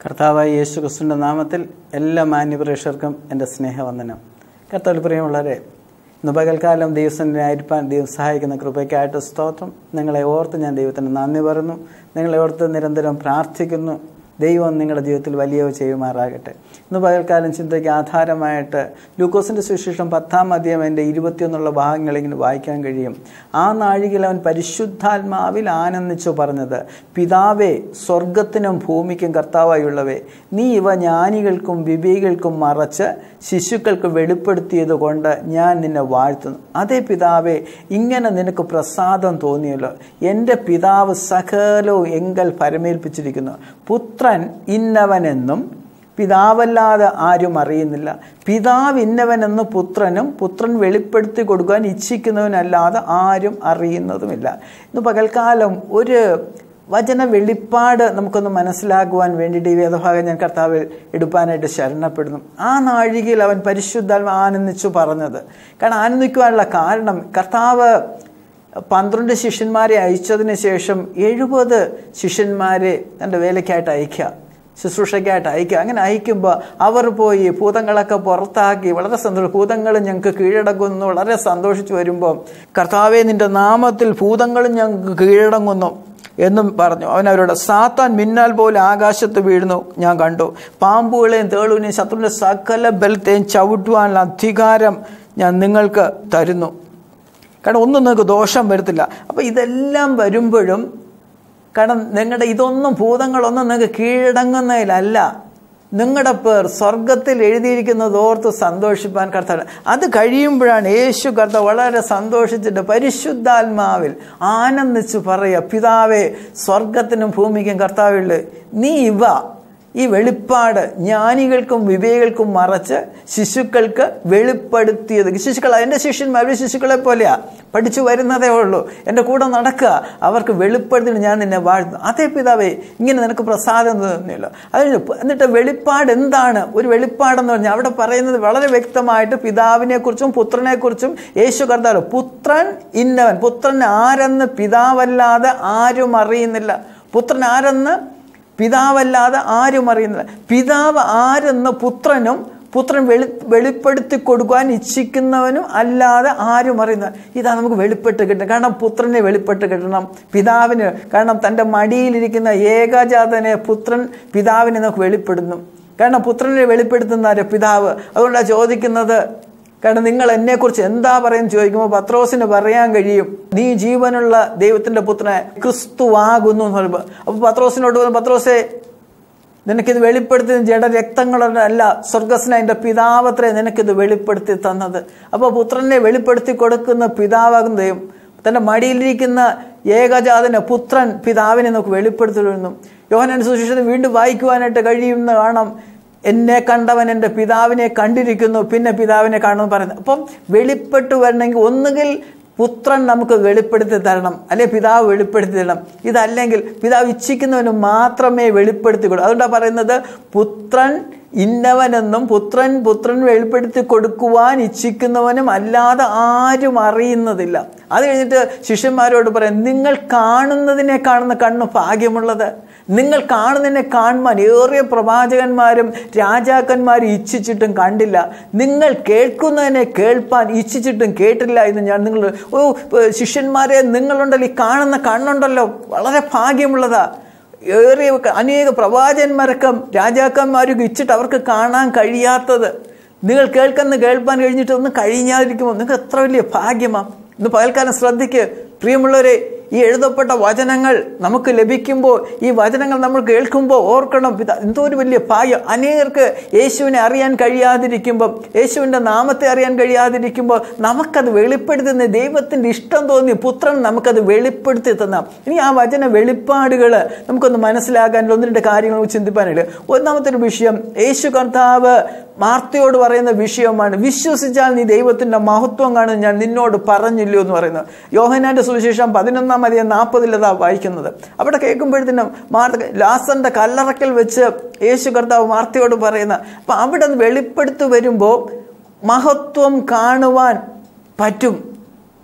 കർത്താവായ യേശു ക്രിസ്തുവിൻ്റെ നാമത്തിൽ എല്ലാ മാന്യപ്രേക്ഷകർക്കും എൻ്റെ സ്നേഹവന്ദനം കർത്താവിൽ പ്രിയമുള്ളവരെ ഇന്ന് പകൽക്കാലം ദൈവസനായിരിക്കാൻ ദൈവം സഹായിക്കുന്ന കൃപയ്ക്കായിട്ട് സ്തോത്രം നിങ്ങളെ ഓർത്ത് ഞാൻ ദൈവത്തിന് നന്ദി പറയുന്നു നിങ്ങളെ ഓർത്ത് നിരന്തരം പ്രാർത്ഥിക്കുന്നു ദൈവം നിങ്ങളുടെ ജീവിതത്തിൽ വലിയവ ചെയ്യുമാറാകട്ടെ ഇന്ന് പകൽക്കാലം ചിന്തയ്ക്ക് ആധാരമായിട്ട് ലൂക്കോസിൻ്റെ സുവിശേഷം പത്താം അധ്യായം എൻ്റെ ഇരുപത്തിയൊന്നുള്ള ഭാഗങ്ങൾ ഇങ്ങനെ വായിക്കാൻ കഴിയും ആ നാഴികയിൽ അവൻ പരിശുദ്ധാത്മാവിൽ ആനന്ദിച്ചു പറഞ്ഞത് പിതാവേ സ്വർഗത്തിനും ഭൂമിക്കും കർത്താവായുള്ളവേ നീ ഇവ ജ്ഞാനികൾക്കും വിവേകികൾക്കും മറച്ച് ശിശുക്കൾക്ക് വെളിപ്പെടുത്തിയത് കൊണ്ട് ഞാൻ നിന്നെ വാഴ്ത്തുന്നു അതേ പിതാവേ ഇങ്ങനെ നിനക്ക് പ്രസാദം തോന്നിയല്ലോ എൻ്റെ പിതാവ് സകലവും എങ്കൽ പരമേൽപ്പിച്ചിരിക്കുന്നു പുത്രൻ ഇന്നവനെന്നും പിതാവല്ലാതെ ആരും അറിയുന്നില്ല പിതാവ് ഇന്നവനെന്ന് പുത്രനും പുത്രൻ വെളിപ്പെടുത്തി കൊടുക്കാൻ ഇച്ഛിക്കുന്നവനല്ലാതെ ആരും അറിയുന്നതുമില്ല ഇന്ന് പകൽക്കാലം ഒരു വചന വെളിപ്പാട് നമുക്കൊന്ന് മനസ്സിലാക്കുവാൻ വേണ്ടിയിട്ട് ഈ വേദഭാഗം ഞാൻ കർത്താവ് എടുപ്പാനായിട്ട് ശരണപ്പെടുന്നു ആ നാഴികയിൽ അവൻ പരിശുദ്ധാത്മ ആനന്ദിച്ചു പറഞ്ഞത് കാരണം ആനന്ദിക്കുവാനുള്ള കാരണം കർത്താവ് പന്ത്രണ്ട് ശിഷ്യന്മാരെ അയച്ചതിന് ശേഷം എഴുപത് ശിഷ്യന്മാരെ തൻ്റെ വേലയ്ക്കായിട്ട് അയക്കുക ശുശ്രൂഷയ്ക്കായിട്ട് അയക്കുക അങ്ങനെ അയക്കുമ്പോൾ അവർ പോയി ഭൂതങ്ങളൊക്കെ പുറത്താക്കി വളരെ സന്തോഷം ഭൂതങ്ങൾ ഞങ്ങൾക്ക് കീഴടങ്ങുന്നു വളരെ സന്തോഷിച്ചു വരുമ്പോൾ കർത്താവെ നിന്റെ നാമത്തിൽ ഭൂതങ്ങളും ഞങ്ങൾക്ക് കീഴടങ്ങുന്നു എന്നും പറഞ്ഞു അവൻ അവരോട് സാത്താൻ മിന്നൽ പോലെ ആകാശത്ത് വീഴുന്നു ഞാൻ കണ്ടു പാമ്പുകളെയും തേളുവിനെയും ശത്രുവിൻ്റെ സകല ബലത്തെയും ചവിട്ടുവാനുള്ള അധികാരം ഞാൻ നിങ്ങൾക്ക് തരുന്നു കാരണം ഒന്നും നിങ്ങൾക്ക് ദോഷം വരത്തില്ല അപ്പോൾ ഇതെല്ലാം വരുമ്പോഴും കാരണം നിങ്ങളുടെ ഇതൊന്നും ഭൂതങ്ങളൊന്നും നിങ്ങൾക്ക് കീഴടങ്ങുന്നതിലല്ല നിങ്ങളുടെ പേർ സ്വർഗത്തിൽ എഴുതിയിരിക്കുന്നത് ഓർത്ത് സന്തോഷിപ്പാൻ കർത്താവ് അത് കഴിയുമ്പോഴാണ് യേശു കർത്താവ് വളരെ സന്തോഷിച്ചിട്ട് പരിശുദ്ധാത്മാവിൽ ആനന്ദിച്ച് പറയുക പിതാവേ സ്വർഗത്തിനും ഭൂമിക്കും കർത്താവുള്ള നീ ഇവ ഈ വെളിപ്പാട് ജ്ഞാനികൾക്കും വിവേകൾക്കും മറച്ച് ശിശുക്കൾക്ക് വെളിപ്പെടുത്തിയത് ശിശുക്കൾ എൻ്റെ ശിഷ്യന്മാർ ശിശുക്കളെ പോലെയാ പഠിച്ചു വരുന്നതേ ഉള്ളൂ എൻ്റെ കൂടെ നടക്കുക അവർക്ക് വെളിപ്പെടുത്തി ഞാൻ നിന്നെ വാഴ്ത്തുന്നു അതേ പിതാവേ ഇങ്ങനെ നിനക്ക് പ്രസാദം തോന്നിയല്ലോ അതിന് എന്നിട്ട് വെളിപ്പാട് എന്താണ് ഒരു വെളിപ്പാടെന്ന് പറഞ്ഞാൽ അവിടെ പറയുന്നത് വളരെ വ്യക്തമായിട്ട് പിതാവിനെക്കുറിച്ചും പുത്രനെക്കുറിച്ചും യേശു കർത്താവ് പുത്രൻ ഇന്നവൻ പുത്രൻ ആരെന്ന് പിതാവല്ലാതെ ആരും അറിയുന്നില്ല പുത്രൻ ആരെന്ന് പിതാവല്ലാതെ ആരും അറിയുന്നില്ല പിതാവ് ആരെന്ന് പുത്രനും പുത്രൻ വെളി വെളിപ്പെടുത്തി കൊടുക്കുവാൻ ഇച്ഛിക്കുന്നവനും അല്ലാതെ ആരും അറിയുന്ന ഇതാ നമുക്ക് വെളിപ്പെട്ട് കിട്ടണം കാരണം പുത്രനെ വെളിപ്പെട്ട് കിട്ടണം പിതാവിന് കാരണം തൻ്റെ മടിയിലിരിക്കുന്ന ഏകജാതനെ പുത്രൻ പിതാവിനെ നമുക്ക് വെളിപ്പെടുന്നു കാരണം പുത്രനെ വെളിപ്പെടുത്തുന്ന ആര് പിതാവ് അതുകൊണ്ടാണ് ചോദിക്കുന്നത് കാരണം നിങ്ങൾ എന്നെക്കുറിച്ച് എന്താ പറയുന്നത് ചോദിക്കുമ്പോൾ പത്രോസിന് പറയാൻ കഴിയും നീ ജീവനുള്ള ദൈവത്തിന്റെ പുത്രനെ ക്രിസ്തുവാകുന്നു എന്ന് പറയുമ്പോൾ അപ്പോൾ പത്രോസിനോട് പത്രോസെ നിനക്കിത് വെളിപ്പെടുത്തി ജഡരക്തങ്ങളുടെ അല്ല സ്വർഗസ്ന എൻ്റെ പിതാവത്രേ നിനക്കിത് വെളിപ്പെടുത്തി തന്നത് അപ്പോൾ പുത്രനെ വെളിപ്പെടുത്തി കൊടുക്കുന്ന പിതാവാകുന്ന ദൈവം തൻ്റെ മടിയിലിരിക്കുന്ന ഏകജാതന പുത്രൻ പിതാവിനെ നമുക്ക് വെളിപ്പെടുത്തി വരുന്നു യോഹനൻ സുശേഷത്തെ വീണ്ടും വായിക്കുവാനായിട്ട് കഴിയുന്ന കാണാം എന്നെ കണ്ടവൻ എൻ്റെ പിതാവിനെ കണ്ടിരിക്കുന്നു പിന്നെ പിതാവിനെ കാണുമെന്ന് പറയുന്നത് അപ്പം വെളിപ്പെട്ട് വരണമെങ്കിൽ ഒന്നുകിൽ പുത്രൻ നമുക്ക് വെളിപ്പെടുത്തി തരണം അല്ലെ പിതാവ് വെളിപ്പെടുത്തി തരണം ഇതല്ലെങ്കിൽ പിതാവ് ഇച്ഛിക്കുന്നവന് മാത്രമേ വെളിപ്പെടുത്തി കൊടുക്കൂ അതുകൊണ്ടാണ് പറയുന്നത് പുത്രൻ ഇന്നവനെന്നും പുത്രൻ പുത്രൻ വെളിപ്പെടുത്തി കൊടുക്കുവാൻ ഇച്ഛിക്കുന്നവനും അല്ലാതെ ആരും അറിയുന്നതില്ല അത് കഴിഞ്ഞിട്ട് ശിഷ്യന്മാരോട് പറയാം നിങ്ങൾ കാണുന്നതിനെ കാണുന്ന കണ്ണ് ഭാഗ്യമുള്ളത് നിങ്ങൾ കാണുന്നതിനെ കാണുവാൻ ഏറിയ പ്രവാചകന്മാരും രാജാക്കന്മാരും ഇച്ഛിച്ചിട്ടും കണ്ടില്ല നിങ്ങൾ കേൾക്കുന്നതിനെ കേൾപ്പാൻ ഇച്ഛിച്ചിട്ടും കേട്ടില്ല എന്ന് ഞാൻ നിങ്ങൾ ഓ ശിഷ്യന്മാരെ നിങ്ങളുണ്ടല്ലോ ഈ കാണുന്ന കണ്ണുണ്ടല്ലോ വളരെ ഭാഗ്യമുള്ളതാ ഏറിയ അനേക പ്രവാചകന്മാരൊക്കെ രാജാക്കന്മാരൊക്കെ ഇച്ചിട്ട് അവർക്ക് കാണാൻ കഴിയാത്തത് നിങ്ങൾ കേൾക്കുന്ന കേൾപ്പാൻ കഴിഞ്ഞിട്ട് ഒന്നും കഴിഞ്ഞാതിരിക്കുമ്പോൾ നിങ്ങൾക്ക് എത്ര വലിയ ഭാഗ്യമാണ് ഇന്ന് പകൽക്കാലം ശ്രദ്ധിക്ക് പ്രിയമുള്ളവരെ ഈ എഴുതപ്പെട്ട വചനങ്ങൾ നമുക്ക് ലഭിക്കുമ്പോൾ ഈ വചനങ്ങൾ നമ്മൾ കേൾക്കുമ്പോൾ ഓർക്കണം പിതാ എന്തോ ഒരു വലിയ ഭാഗ്യം അനേകർക്ക് യേശുവിനെ അറിയാൻ കഴിയാതിരിക്കുമ്പോൾ യേശുവിൻ്റെ നാമത്തെ അറിയാൻ കഴിയാതിരിക്കുമ്പോൾ നമുക്കത് വെളിപ്പെടുത്തുന്ന ദൈവത്തിൻ്റെ ഇഷ്ടം തോന്നി പുത്രൻ നമുക്കത് വെളിപ്പെടുത്തി തന്ന ഇനി ആ വചന വെളിപ്പാടുകൾ നമുക്കൊന്ന് മനസ്സിലാക്കാൻ ഒന്ന് രണ്ട് കാര്യങ്ങൾ ചിന്തിപ്പാനായിട്ട് ഒന്നാമത്തെ ഒരു വിഷയം യേശു കർത്താവ് മാർത്തയോട് പറയുന്ന വിഷയമാണ് വിശ്വസിച്ചാൽ നീ ദൈവത്തിന്റെ മഹത്വം കാണും ഞാൻ നിന്നോട് പറഞ്ഞില്ലയോ എന്ന് പറയുന്നത് യോഹനാന്റെ സുവിശേഷം പതിനൊന്നാം അധികം നാൽപ്പതിലതാ വായിക്കുന്നത് അവിടെ കേൾക്കുമ്പോഴത്തേനും മാർത്ത ലാസന്റെ കല്ലറക്കൽ വെച്ച് യേശു കർത്താവ് മാർത്തയോട് പറയുന്ന അപ്പൊ അവിടെ നിന്ന് വെളിപ്പെടുത്തു വരുമ്പോൾ മഹത്വം കാണുവാൻ പറ്റും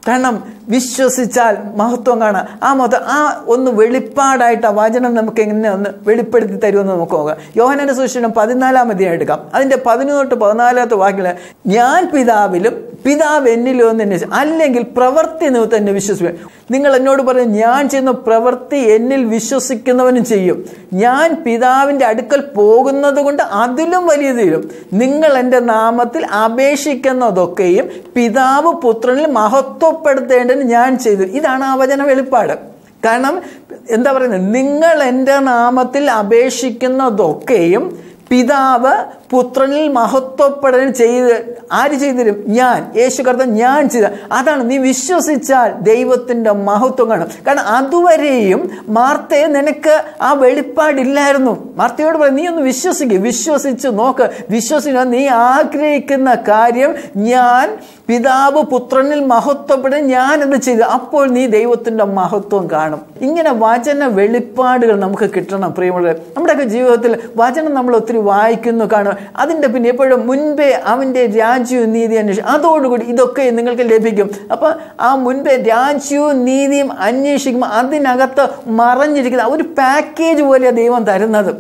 കാരണം വിശ്വസിച്ചാൽ മഹത്വം കാണാം ആ മഹത്വം ആ ഒന്ന് വെളിപ്പാടായിട്ട് ആ വചനം നമുക്ക് എങ്ങനെ ഒന്ന് വെളിപ്പെടുത്തി തരുമെന്ന് നമുക്ക് നോക്കാം യോഹനന്റെ സുശീലം പതിനാലാം അധ്യായം എടുക്കാം അതിന്റെ പതിനൊന്ന് തൊട്ട് പതിനാലാമത്തെ വാക്കില് ഞാൻ പിതാവിലും പിതാവ് എന്നിലും എന്ന് എന്നെ അല്ലെങ്കിൽ പ്രവൃത്തി നിമിത്തം എന്നെ വിശ്വസിക്കും നിങ്ങൾ എന്നോട് പറയും ഞാൻ ചെയ്യുന്ന പ്രവൃത്തി എന്നിൽ വിശ്വസിക്കുന്നവനും ചെയ്യും ഞാൻ പിതാവിൻ്റെ അടുക്കൽ പോകുന്നത് കൊണ്ട് അതിലും വലിയ തീരും നിങ്ങൾ എൻ്റെ നാമത്തിൽ അപേക്ഷിക്കുന്നതൊക്കെയും പിതാവ് പുത്രനിൽ മഹത്വപ്പെടുത്തേണ്ടതിന് ഞാൻ ചെയ്തു ഇതാണ് ആ വചന വെളിപ്പാട് കാരണം എന്താ പറയുന്നത് നിങ്ങൾ എൻ്റെ നാമത്തിൽ അപേക്ഷിക്കുന്നതൊക്കെയും പിതാവ് പുത്രനിൽ മഹത്വപ്പെടാൻ ചെയ്ത് ആര് ചെയ്തുതരും ഞാൻ യേശു കർത്താൻ ഞാൻ ചെയ്ത അതാണ് നീ വിശ്വസിച്ചാൽ ദൈവത്തിൻ്റെ മഹത്വം കാണും കാരണം അതുവരെയും മാർത്തയെ നിനക്ക് ആ വെളിപ്പാടില്ലായിരുന്നു മാർത്തയോട് പറയും നീ ഒന്ന് വിശ്വസിക്കുക വിശ്വസിച്ച് നോക്ക് വിശ്വസിക്കുക നീ ആഗ്രഹിക്കുന്ന കാര്യം ഞാൻ പിതാവ് പുത്രനിൽ മഹത്വപ്പെടാൻ ഞാൻ എന്ത് ചെയ്തു അപ്പോൾ നീ ദൈവത്തിൻ്റെ മഹത്വം കാണും ഇങ്ങനെ വചന വെളിപ്പാടുകൾ നമുക്ക് കിട്ടണം പ്രിയമുള്ളവർ നമ്മുടെയൊക്കെ ജീവിതത്തിൽ വചനം നമ്മൾ ഒത്തിരി വായിക്കുന്നു കാണും അതിൻ്റെ പിന്നെ എപ്പോഴും മുൻപേ അവൻ്റെ രാജ്യവും നീതി അന്വേഷിക്കും അതോടുകൂടി ഇതൊക്കെ നിങ്ങൾക്ക് ലഭിക്കും അപ്പം ആ മുൻപേ രാജ്യവും നീതിയും അന്വേഷിക്കുമ്പോൾ അതിനകത്ത് മറഞ്ഞിരിക്കുന്ന ഒരു പാക്കേജ് പോലെയാണ് ദൈവം തരുന്നത്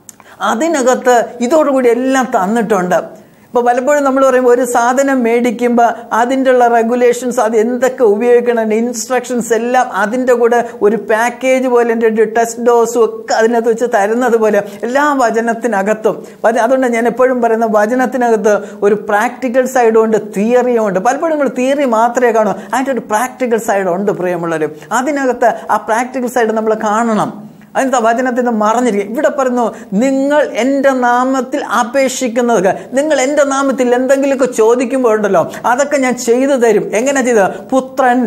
അതിനകത്ത് ഇതോടുകൂടി എല്ലാം തന്നിട്ടുണ്ട് ഇപ്പോൾ പലപ്പോഴും നമ്മൾ പറയുമ്പോൾ ഒരു സാധനം മേടിക്കുമ്പോൾ അതിൻ്റെ ഉള്ള റെഗുലേഷൻസ് അത് എന്തൊക്കെ ഉപയോഗിക്കണം ഇൻസ്ട്രക്ഷൻസ് എല്ലാം അതിൻ്റെ കൂടെ ഒരു പാക്കേജ് പോലെ എൻ്റെ ഒരു ടെസ്റ്റ് ഡോസും ഒക്കെ അതിനകത്ത് വെച്ച് തരുന്നത് പോലെ എല്ലാ വചനത്തിനകത്തും വച- അതുകൊണ്ട് ഞാൻ എപ്പോഴും പറയുന്ന വചനത്തിനകത്ത് ഒരു പ്രാക്ടിക്കൽ സൈഡും ഉണ്ട് തിയറിയും ഉണ്ട് പലപ്പോഴും നമ്മൾ തിയറി മാത്രമേ കാണൂ അതിൻ്റെ ഒരു പ്രാക്ടിക്കൽ സൈഡ് ഉണ്ട് പ്രിയമുള്ളവർ അതിനകത്ത് ആ പ്രാക്ടിക്കൽ സൈഡ് നമ്മൾ കാണണം അതിൻ്റെ വചനത്തിന് മറഞ്ഞിരിക്കും ഇവിടെ പറയുന്നു നിങ്ങൾ എൻ്റെ നാമത്തിൽ അപേക്ഷിക്കുന്നത് നിങ്ങൾ എൻ്റെ നാമത്തിൽ എന്തെങ്കിലുമൊക്കെ ചോദിക്കുമ്പോൾ ഉണ്ടല്ലോ അതൊക്കെ ഞാൻ ചെയ്തു തരും എങ്ങനെ ചെയ്തത് പുത്രൻ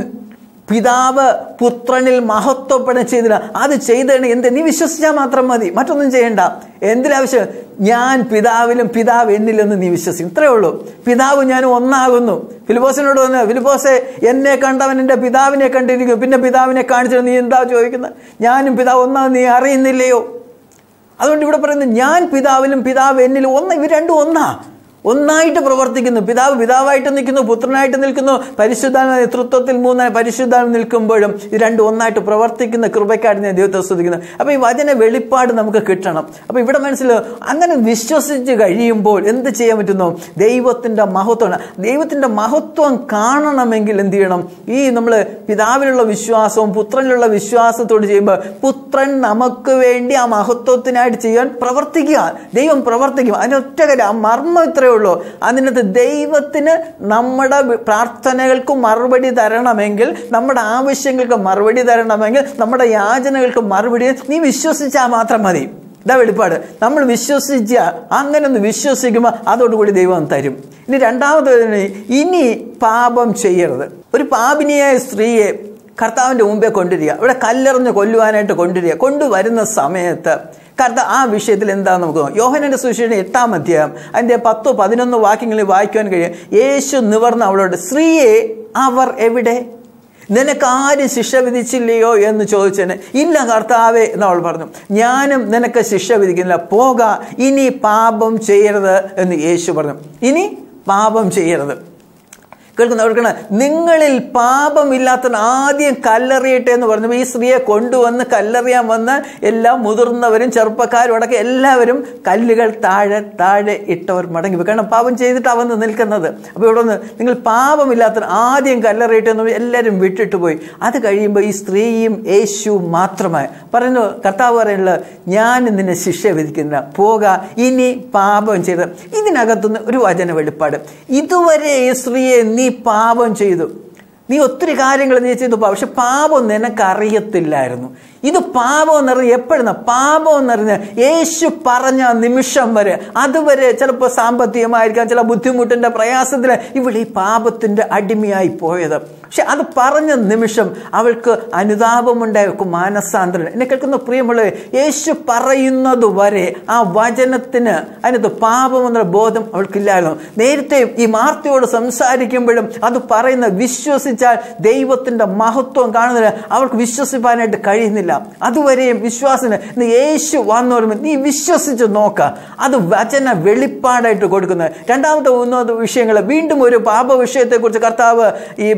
പിതാവ് പുത്രനിൽ മഹത്വപ്പെടാൻ ചെയ്തില്ല അത് ചെയ്തതാണ് എന്ത് നീ വിശ്വസിച്ചാൽ മാത്രം മതി മറ്റൊന്നും ചെയ്യണ്ട എന്തിനാവശ്യം ഞാൻ പിതാവിലും പിതാവ് എന്നിലെന്ന് നീ വിശ്വസിക്കും ഇത്രയേ ഉള്ളൂ പിതാവ് ഞാൻ ഒന്നാകുന്നു ഫിലിപ്പോസിനോട് വന്ന് ഫിലിപ്പോസെ എന്നെ കണ്ടവൻ എൻ്റെ പിതാവിനെ കണ്ടിരിക്കും പിന്നെ പിതാവിനെ കാണിച്ചിട്ട് നീ എന്താ ചോദിക്കുന്നത് ഞാനും പിതാവ് ഒന്നാകും നീ അറിയുന്നില്ലയോ അതുകൊണ്ട് ഇവിടെ പറയുന്നത് ഞാൻ പിതാവിലും പിതാവ് എന്നിലും ഒന്ന് ഇവർ രണ്ടും ഒന്നാ ഒന്നായിട്ട് പ്രവർത്തിക്കുന്നു പിതാവ് പിതാവായിട്ട് നിൽക്കുന്നു പുത്രനായിട്ട് നിൽക്കുന്നു പരിശുദ്ധാന നേതൃത്വത്തിൽ മൂന്ന് പരിശുദ്ധാനം നിൽക്കുമ്പോഴും ഇത് രണ്ടും ഒന്നായിട്ട് പ്രവർത്തിക്കുന്ന കൃപയ്ക്കായിട്ട് ഞാൻ ദൈവത്തെ സ്തുതിക്കുന്നത് അപ്പോൾ ഈ വചന വെളിപ്പാട് നമുക്ക് കിട്ടണം അപ്പോൾ ഇവിടെ മനസ്സിലാവും അങ്ങനെ വിശ്വസിച്ച് കഴിയുമ്പോൾ എന്ത് ചെയ്യാൻ പറ്റുന്നു ദൈവത്തിൻ്റെ മഹത്വമാണ് ദൈവത്തിൻ്റെ മഹത്വം കാണണമെങ്കിൽ എന്ത് ചെയ്യണം ഈ നമ്മൾ പിതാവിലുള്ള വിശ്വാസവും പുത്രനിലുള്ള വിശ്വാസത്തോട് ചെയ്യുമ്പോൾ പുത്രൻ നമുക്ക് വേണ്ടി ആ മഹത്വത്തിനായിട്ട് ചെയ്യാൻ പ്രവർത്തിക്കുക ദൈവം പ്രവർത്തിക്കും അതിനൊറ്റ കാര്യം ആ മർമ്മം ഇത്രയേ ഉള്ളൂ അതിനകത്ത് ദൈവത്തിന് നമ്മുടെ വി- പ്രാർത്ഥനകൾക്ക് മറുപടി തരണമെങ്കിൽ നമ്മുടെ ആവശ്യങ്ങൾക്ക് മറുപടി തരണമെങ്കിൽ നമ്മുടെ യാചനകൾക്ക് മറുപടി നീ വിശ്വസിച്ചാൽ മാത്രം മതി ഇതാ വെളിപ്പാട് നമ്മൾ വിശ്വസിച്ച അങ്ങനെ ഒന്ന് വിശ്വസിക്കുമ്പോൾ അതോടുകൂടി ദൈവം തരും ഇനി രണ്ടാമത് വരുന്നത് ഇനി പാപം ചെയ്യരുത് ഒരു പാപിനിയായ സ്ത്രീയെ കർത്താവിൻ്റെ മുമ്പേ കൊണ്ടുവരിക ഇവിടെ കല്ലെറിഞ്ഞ് കൊല്ലുവാനായിട്ട് കൊണ്ടുവരിക കൊണ്ടുവരുന്ന സമയത്ത് കർത്താവ് ആ വിഷയത്തിൽ എന്താണെന്ന് നമുക്ക് നോക്കാം യോഹനന്റെ സുവിശേഷം എട്ടാം അധ്യായം അതിൻ്റെ പത്തോ പതിനൊന്നോ വാക്യങ്ങളിൽ വായിക്കുവാൻ കഴിയും യേശു നിവർന്ന് അവളോട് സ്ത്രീയെ അവർ എവിടെ നിനക്ക് ആരും ശിക്ഷ വിധിച്ചില്ലയോ എന്ന് ചോദിച്ചതിന് ഇല്ല കർത്താവേ എന്ന് അവൾ പറഞ്ഞു ഞാനും നിനക്ക് ശിക്ഷ വിധിക്കുന്നില്ല പോക ഇനി പാപം ചെയ്യരുത് എന്ന് യേശു പറഞ്ഞു ഇനി പാപം ചെയ്യരുത് കേൾക്കുന്ന കേൾക്കണം നിങ്ങളിൽ പാപമില്ലാത്ത ആദ്യം കല്ലെറിയട്ടെ എന്ന് പറഞ്ഞപ്പോൾ ഈ സ്ത്രീയെ കൊണ്ടുവന്ന് കല്ലെറിയാൻ വന്ന് എല്ലാ മുതിർന്നവരും ചെറുപ്പക്കാരും അടക്കം എല്ലാവരും കല്ലുകൾ താഴെ താഴെ ഇട്ടവർ മടങ്ങി പോയി കാരണം പാപം ചെയ്തിട്ടാണ് വന്ന് നിൽക്കുന്നത് അപ്പോൾ ഇവിടെ നിന്ന് നിങ്ങൾ പാപമില്ലാത്ത ആദ്യം കല്ലെറിയട്ടെ എന്ന് പറഞ്ഞ് എല്ലാവരും വിട്ടിട്ട് പോയി അത് കഴിയുമ്പോൾ ഈ സ്ത്രീയും യേശുവും മാത്രമായി പറയുന്നു കർത്താവ് പറയുന്നത് ഞാൻ നിന്നെ ശിക്ഷ വിധിക്കുന്നില്ല പോക ഇനി പാപം ചെയ്ത് ഇതിനകത്തുനിന്ന് ഒരു വചന വെളിപ്പാട് ഇതുവരെ ഈ സ്ത്രീയെ നീ പാപം ചെയ്തു നീ ഒത്തിരി കാര്യങ്ങൾ നീ ചെയ്തു പാപം പക്ഷെ പാപം നിനക്കറിയത്തില്ലായിരുന്നു ഇത് പാപം എന്നറിയ എപ്പോഴുന്ന പാപം എന്നറിഞ്ഞ യേശു പറഞ്ഞ നിമിഷം വരെ അതുവരെ ചിലപ്പോൾ സാമ്പത്തികമായിരിക്കാം ചില ബുദ്ധിമുട്ടിൻ്റെ പ്രയാസത്തിൽ ഇവിടെ ഈ പാപത്തിൻ്റെ അടിമയായി പോയത് പക്ഷെ അത് പറഞ്ഞ നിമിഷം അവൾക്ക് അനുതാപമുണ്ടായിരിക്കും മാനസാന്തരം എന്നെ കേൾക്കുന്ന പ്രിയമുള്ളവരെ യേശു പറയുന്നത് വരെ ആ വചനത്തിന് അതിനകത്ത് പാപമെന്ന ബോധം അവൾക്കില്ലായിരുന്നു നേരത്തെ ഈ മാർത്തയോട് സംസാരിക്കുമ്പോഴും അത് പറയുന്ന വിശ്വസിച്ചാൽ ദൈവത്തിൻ്റെ മഹത്വം കാണുന്നതിന് അവൾക്ക് വിശ്വസിപ്പാനായിട്ട് കഴിയുന്നില്ല അതുവരെയും വിശ്വാസത്തിന് ഇന്ന് യേശു വന്നു വരുമ്പോൾ നീ വിശ്വസിച്ച് നോക്ക അത് വചന വെളിപ്പാടായിട്ട് കൊടുക്കുന്നത് രണ്ടാമത്തെ മൂന്നാമത്തെ വിഷയങ്ങൾ വീണ്ടും ഒരു പാപ വിഷയത്തെക്കുറിച്ച് കർത്താവ് ഈ ബദസ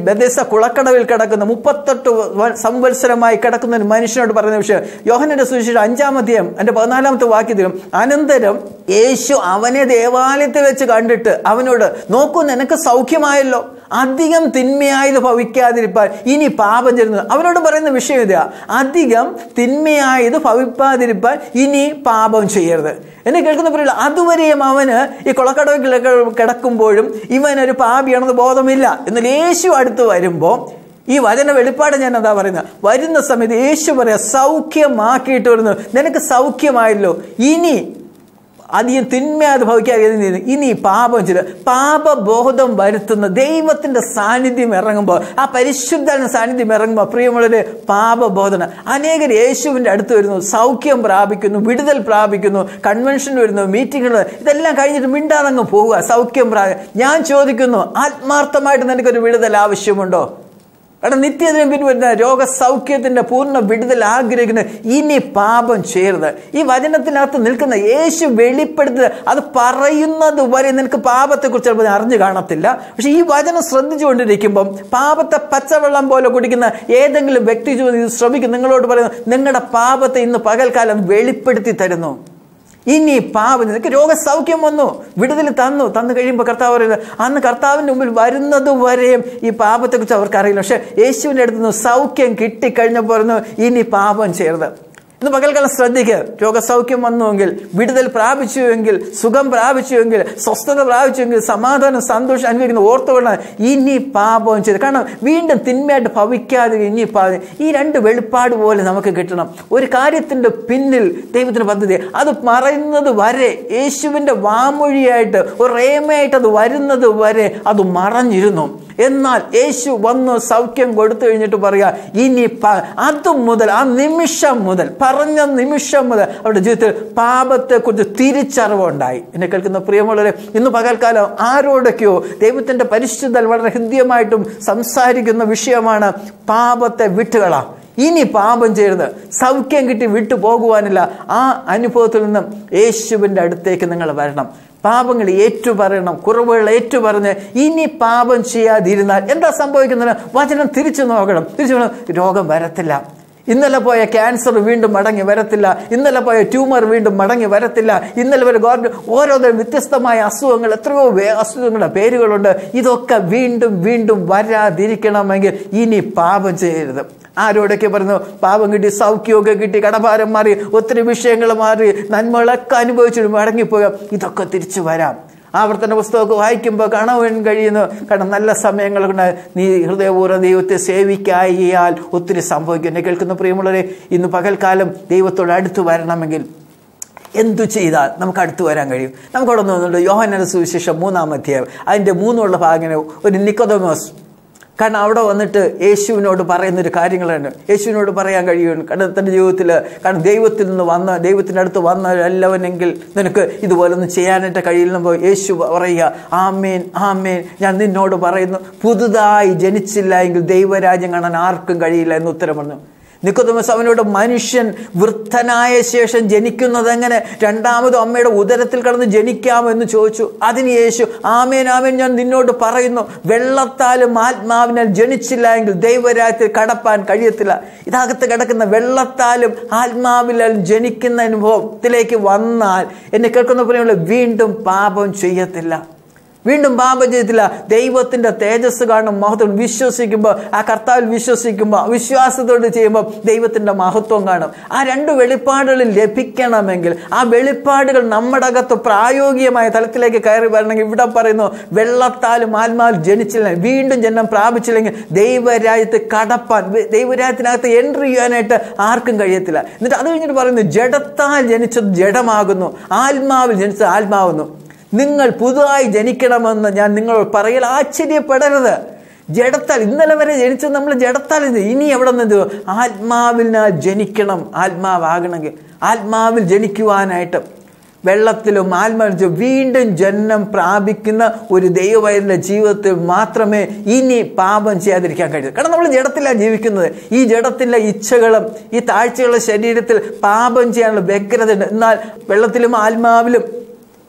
കുളക്കടവിൽ കിടക്കുന്ന മുപ്പത്തെട്ട് വ- സംവത്സരമായി കിടക്കുന്ന ഒരു മനുഷ്യനോട് പറയുന്ന വിഷയം യോഹനന്റെ സുവിശേഷം അഞ്ചാമത്തെയും എൻ്റെ പതിനാലാമത്തെ വാക്യത്തിലും അനന്തരം യേശു അവനെ ദേവാലയത്തിൽ വെച്ച് കണ്ടിട്ട് അവനോട് നോക്കൂ നിനക്ക് സൗഖ്യമായല്ലോ അധികം തിന്മയായത് ഭവിക്കാതിരിപ്പാൻ ഇനി പാപം ചെയ്യുന്നത് അവനോട് പറയുന്ന വിഷയം ഇതാ അധികം തിന്മയായത് ഭവിപ്പാതിരിപ്പാൻ ഇനി പാപം ചെയ്യരുത് എന്നെ കേൾക്കുന്ന പറയില്ല അതുവരെയും അവന് ഈ കൊളക്കടവിൽ കിടക്ക- കിടക്കുമ്പോഴും ഇവനൊരു പാപിയാണെന്ന് ബോധമില്ല എന്നാൽ യേശു അടുത്ത് വരുമ്പോൾ ഈ വചന വെളിപ്പാട് ഞാൻ എന്താ പറയുന്നത് വരുന്ന സമയത്ത് യേശു പറയാ സൗഖ്യമാക്കിയിട്ട് വരുന്നു നിനക്ക് സൗഖ്യമായല്ലോ ഇനി അധികം തിന്മയാത് ഭവിക്കാതെ ഇനി പാപം ചെയ്ത് പാപബോധം വരുത്തുന്ന ദൈവത്തിന്റെ സാന്നിധ്യം ഇറങ്ങുമ്പോൾ ആ പരിശുദ്ധ സാന്നിധ്യം ഇറങ്ങുമ്പോൾ പ്രിയമുള്ളവരെ പാപബോധന അനേകർ യേശുവിന്റെ അടുത്ത് വരുന്നു സൗഖ്യം പ്രാപിക്കുന്നു വിടുതൽ പ്രാപിക്കുന്നു കൺവെൻഷൻ വരുന്നു മീറ്റിങ്ങുകൾ ഇതെല്ലാം കഴിഞ്ഞിട്ട് മിണ്ടാതങ്ങ് പോവുക സൗഖ്യം പ്രാപി ഞാൻ ചോദിക്കുന്നു ആത്മാർത്ഥമായിട്ട് നിനക്കൊരു വിടുതൽ ആവശ്യമുണ്ടോ കാരണം നിത്യത്തിനും പിൻവരുന്ന രോഗസൗഖ്യത്തിന്റെ പൂർണ്ണ വിടുതൽ ആഗ്രഹിക്കുന്ന ഇനി പാപം ചെയ്യരുത് ഈ വചനത്തിനകത്ത് നിൽക്കുന്ന യേശു വെളിപ്പെടുത്തുന്നത് അത് പറയുന്നത് വരെ നിനക്ക് പാപത്തെക്കുറിച്ച് ചിലപ്പോൾ അറിഞ്ഞു കാണത്തില്ല പക്ഷെ ഈ വചനം ശ്രദ്ധിച്ചുകൊണ്ടിരിക്കുമ്പം പാപത്തെ പച്ചവെള്ളം പോലെ കുടിക്കുന്ന ഏതെങ്കിലും വ്യക്തി ഇത് ശ്രമിക്കും നിങ്ങളോട് പറയുന്നു നിങ്ങളുടെ പാപത്തെ ഇന്ന് പകൽക്കാലം വെളിപ്പെടുത്തി തരുന്നു ഇനി പാപം നിനക്ക് രോഗസൗഖ്യം വന്നു വിടുതൽ തന്നു തന്നു കഴിയുമ്പോൾ കർത്താവ് പറയുന്നത് അന്ന് കർത്താവിൻ്റെ മുമ്പിൽ വരുന്നത് വരെയും ഈ പാപത്തെക്കുറിച്ച് അവർക്ക് അറിയില്ല പക്ഷെ യേശുവിൻ്റെ അടുത്ത് നിന്ന് സൗഖ്യം കിട്ടിക്കഴിഞ്ഞപ്പോൾ പറഞ്ഞു ഇനി പാപം ചെയ്യരുത് ഇന്ന് പകൽക്കാലം ശ്രദ്ധിക്കുക രോഗസൗഖ്യം വന്നുവെങ്കിൽ വിടുതൽ പ്രാപിച്ചുവെങ്കിൽ സുഖം പ്രാപിച്ചുവെങ്കിൽ സ്വസ്ഥത പ്രാപിച്ചുവെങ്കിൽ സമാധാനം സന്തോഷം അനുഭവിക്കുന്ന ഓർത്തുകൊള്ളാൻ ഇനി പാപം ചെയ്ത് കാരണം വീണ്ടും തിന്മയായിട്ട് ഭവിക്കാതെ ഇനി പാപം ഈ രണ്ട് വെളിപ്പാട് പോലെ നമുക്ക് കിട്ടണം ഒരു കാര്യത്തിൻ്റെ പിന്നിൽ ദൈവത്തിന് പദ്ധതി അത് പറയുന്നത് വരെ യേശുവിൻ്റെ വാമൊഴിയായിട്ട് ഒരു റേമയായിട്ട് അത് വരുന്നത് വരെ അത് മറഞ്ഞിരുന്നു എന്നാൽ യേശു വന്ന് സൗഖ്യം കൊടുത്തു കഴിഞ്ഞിട്ട് പറയുക ഇനി പ- അത് മുതൽ ആ നിമിഷം മുതൽ പറഞ്ഞ നിമിഷം മുതൽ അവരുടെ ജീവിതത്തിൽ പാപത്തെക്കുറിച്ച് തിരിച്ചറിവുണ്ടായി എന്നെ കേൾക്കുന്ന പ്രിയമുള്ളവരെ ഇന്ന് പകൽക്കാലം ആരോടൊക്കെയോ ദൈവത്തിന്റെ പരിശുദ്ധൽ വളരെ ഹൃദ്യമായിട്ടും സംസാരിക്കുന്ന വിഷയമാണ് പാപത്തെ വിട്ടുകളാ ഇനി പാപം ചെയ്യരുത് സൗഖ്യം കിട്ടി വിട്ടു പോകുവാനില്ല ആ അനുഭവത്തിൽ നിന്നും യേശുവിൻ്റെ അടുത്തേക്ക് നിങ്ങൾ വരണം പാപങ്ങൾ ഏറ്റുപറയണം കുറവുകൾ ഏറ്റുപറഞ്ഞ് ഇനി പാപം ചെയ്യാതിരുന്നാൽ എന്താ സംഭവിക്കുന്നത് വചനം തിരിച്ചു നോക്കണം തിരിച്ചു നോക്കണം രോഗം വരത്തില്ല ഇന്നലെ പോയ ക്യാൻസർ വീണ്ടും മടങ്ങി വരത്തില്ല ഇന്നലെ പോയ ട്യൂമർ വീണ്ടും മടങ്ങി വരത്തില്ല ഇന്നലെ വരെ ഗവൺമെന്റ് ഓരോതരം വ്യത്യസ്തമായ അസുഖങ്ങൾ എത്രയോ വേ- അസുഖങ്ങളുടെ പേരുകളുണ്ട് ഇതൊക്കെ വീണ്ടും വീണ്ടും വരാതിരിക്കണമെങ്കിൽ ഇനി പാപം ചെയ്യരുത് ആരോടൊക്കെ പറഞ്ഞു പാപം കിട്ടി സൗഖ്യമൊക്കെ കിട്ടി കടഭാരം മാറി ഒത്തിരി വിഷയങ്ങൾ മാറി നന്മകളൊക്കെ അനുഭവിച്ചിട്ട് മടങ്ങിപ്പോയ ഇതൊക്കെ തിരിച്ചു വരാം ആവർത്തന പുസ്തകമൊക്കെ വായിക്കുമ്പോൾ കാണാൻ കഴിയുന്നു കാരണം നല്ല സമയങ്ങളുണ്ട് നീ ഹൃദയപൂർവ്വം ദൈവത്തെ സേവിക്കായാൽ ഒത്തിരി സംഭവിക്കും എന്നെ കേൾക്കുന്ന പ്രിയമുള്ളവരെ ഇന്ന് പകൽക്കാലം ദൈവത്തോട് അടുത്ത് വരണമെങ്കിൽ എന്തു ചെയ്താൽ നമുക്ക് അടുത്ത് വരാൻ കഴിയും നമുക്കവിടെ തോന്നുന്നുണ്ട് യോഹനന്റെ സുവിശേഷം മൂന്നാം അധ്യായം അതിൻ്റെ മൂന്നുള്ള ഭാഗങ്ങനെ ഒരു നിക്കോദമോസ് കാരണം അവിടെ വന്നിട്ട് യേശുവിനോട് പറയുന്നൊരു കാര്യങ്ങളാണ് യേശുവിനോട് പറയാൻ കഴിയും കാരണം തൻ്റെ ജീവിതത്തിൽ കാരണം ദൈവത്തിൽ നിന്ന് വന്ന ദൈവത്തിൻ്റെ അടുത്ത് വന്ന എല്ലാവനെങ്കിൽ നിനക്ക് ഇതുപോലൊന്നും ചെയ്യാനായിട്ട് കഴിയില്ലെമ്പോൾ യേശു പറയുക ആമേൻ ആമേൻ ഞാൻ നിന്നോട് പറയുന്നു പുതുതായി ജനിച്ചില്ല എങ്കിൽ ദൈവരാജ്യം കാണാൻ ആർക്കും കഴിയില്ല എന്ന് ഉത്തരം പറഞ്ഞു നിക്കോദമസ് അവനോട് മനുഷ്യൻ വൃദ്ധനായ ശേഷം ജനിക്കുന്നത് എങ്ങനെ രണ്ടാമതും അമ്മയുടെ ഉദരത്തിൽ കടന്ന് ജനിക്കാമോ എന്ന് ചോദിച്ചു അതിന് യേശു ആമേൻ ആമേൻ ഞാൻ നിന്നോട് പറയുന്നു വെള്ളത്താലും ആത്മാവിനാൽ ജനിച്ചില്ല എങ്കിൽ ദൈവരാജ്യത്തിൽ കടപ്പാൻ കഴിയത്തില്ല ഇതകത്ത് കിടക്കുന്ന വെള്ളത്താലും ആത്മാവിനാൽ ജനിക്കുന്ന അനുഭവത്തിലേക്ക് വന്നാൽ എന്നെ കേൾക്കുന്ന പോലെയുള്ള വീണ്ടും പാപം ചെയ്യത്തില്ല വീണ്ടും പാപം ചെയ്തില്ല ദൈവത്തിന്റെ തേജസ് കാണും മഹത്വം വിശ്വസിക്കുമ്പോൾ ആ കർത്താവിൽ വിശ്വസിക്കുമ്പോൾ വിശ്വാസത്തോട് ചെയ്യുമ്പോൾ ദൈവത്തിന്റെ മഹത്വം കാണും ആ രണ്ട് വെളിപ്പാടുകളിൽ ലഭിക്കണമെങ്കിൽ ആ വെളിപ്പാടുകൾ നമ്മുടെ അകത്ത് പ്രായോഗികമായ തലത്തിലേക്ക് കയറി വരണമെങ്കിൽ ഇവിടെ പറയുന്നു വെള്ളത്താലും ആത്മാവിൽ ജനിച്ചില്ല വീണ്ടും ജന്മം പ്രാപിച്ചില്ലെങ്കിൽ ദൈവരാജ്യത്ത് കടപ്പാൻ വെ- ദൈവരാജ്യത്തിനകത്ത് എൻട്രി ചെയ്യാനായിട്ട് ആർക്കും കഴിയത്തില്ല എന്നിട്ട് അത് കഴിഞ്ഞിട്ട് പറയുന്നു ജഡത്താൽ ജനിച്ചത് ജഡമാകുന്നു ആത്മാവിൽ ജനിച്ചത് ആത്മാവുന്നു നിങ്ങൾ പുതുതായി ജനിക്കണമെന്ന് ഞാൻ നിങ്ങളോട് പറയൽ ആശ്ചര്യപ്പെടരുത് ജഡത്താൽ ഇന്നലെ വരെ ജനിച്ചത് നമ്മൾ ജഡത്താൽ ഇത്. ഇനി എവിടെ നിന്ന് ആത്മാവിനാൽ ജനിക്കണം ആത്മാവാകണമെങ്കിൽ ആത്മാവിൽ ജനിക്കുവാനായിട്ട് വെള്ളത്തിലും ആത്മാവിലും വീണ്ടും ജന്മം പ്രാപിക്കുന്ന ഒരു ദൈവവൈദ്യന്റെ ജീവിതത്തിൽ മാത്രമേ ഇനി പാപം ചെയ്യാതിരിക്കാൻ കഴിയൂ കാരണം നമ്മൾ ജഡത്തിലാണ് ജീവിക്കുന്നത് ഈ ജഡത്തിലെ ഇച്ഛകളും ഈ താഴ്ചയുള്ള ശരീരത്തിൽ പാപം ചെയ്യാനുള്ള വ്യഗ്രതയുണ്ട് എന്നാൽ വെള്ളത്തിലും ആത്മാവിലും